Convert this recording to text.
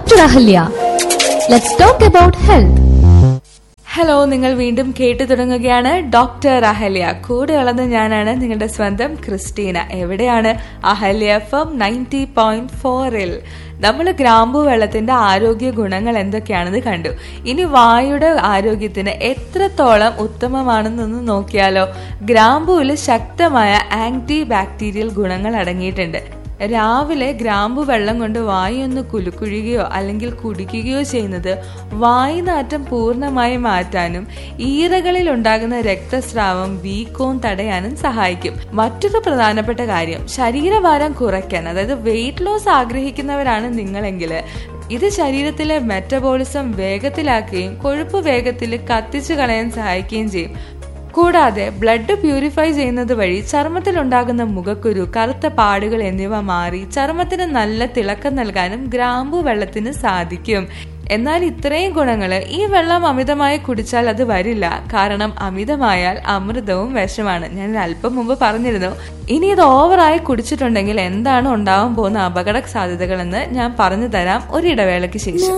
Dr. Ahalya. Let's talk about health. Hello നിങ്ങൾ വീണ്ടും കേട്ടു തുടങ്ങുകയാണ് ഡോക്ടർ അഹല്യ കൂടെ ഉള്ളത് ഞാനാണ് നിങ്ങളുടെ സ്വന്തം ക്രിസ്റ്റീന എവിടെയാണ് അഹല്യ എഫ് നയൻറ്റി പോയിന്റ് ഫോറിൽ നമ്മൾ ഗ്രാമ്പു വെള്ളത്തിന്റെ ആരോഗ്യ ഗുണങ്ങൾ എന്തൊക്കെയാണെന്ന് കണ്ടു ഇനി വായുടെ ആരോഗ്യത്തിന് എത്രത്തോളം ഉത്തമമാണെന്നൊന്ന് നോക്കിയാലോ ഗ്രാമ്പുവിൽ ശക്തമായ ആന്റി ബാക്ടീരിയൽ ഗുണങ്ങൾ അടങ്ങിയിട്ടുണ്ട് രാവിലെ ഗ്രാമ്പു വെള്ളം കൊണ്ട് വായൊന്ന് കുലുക്കുഴുകയോ അല്ലെങ്കിൽ കുടിക്കുകയോ ചെയ്യുന്നത് വായുനാറ്റം പൂർണ്ണമായി മാറ്റാനും ഈറകളിൽ ഉണ്ടാകുന്ന രക്തസ്രാവം വീക്കവും തടയാനും സഹായിക്കും മറ്റൊരു പ്രധാനപ്പെട്ട കാര്യം ശരീരഭാരം കുറയ്ക്കാൻ അതായത് വെയിറ്റ് ലോസ് ആഗ്രഹിക്കുന്നവരാണ് നിങ്ങളെങ്കിൽ ഇത് ശരീരത്തിലെ മെറ്റബോളിസം വേഗത്തിലാക്കുകയും കൊഴുപ്പ് വേഗത്തിൽ കത്തിച്ചു കളയാൻ സഹായിക്കുകയും ചെയ്യും കൂടാതെ ബ്ലഡ് പ്യൂരിഫൈ ചെയ്യുന്നത് വഴി ചർമ്മത്തിലുണ്ടാകുന്ന മുഖക്കുരു കറുത്ത പാടുകൾ എന്നിവ മാറി ചർമ്മത്തിന് നല്ല തിളക്കം നൽകാനും ഗ്രാമ്പു വെള്ളത്തിന് സാധിക്കും എന്നാൽ ഇത്രയും ഗുണങ്ങൾ ഈ വെള്ളം അമിതമായി കുടിച്ചാൽ അത് വരില്ല കാരണം അമിതമായാൽ അമൃതവും വിഷമാണ് ഞാൻ അല്പം മുമ്പ് പറഞ്ഞിരുന്നു ഇനി ഇത് ഓവറായി കുടിച്ചിട്ടുണ്ടെങ്കിൽ എന്താണ് ഉണ്ടാവാൻ പോകുന്ന അപകട സാധ്യതകളെന്ന് ഞാൻ പറഞ്ഞു തരാം ഒരിടവേളയ്ക്ക് ശേഷം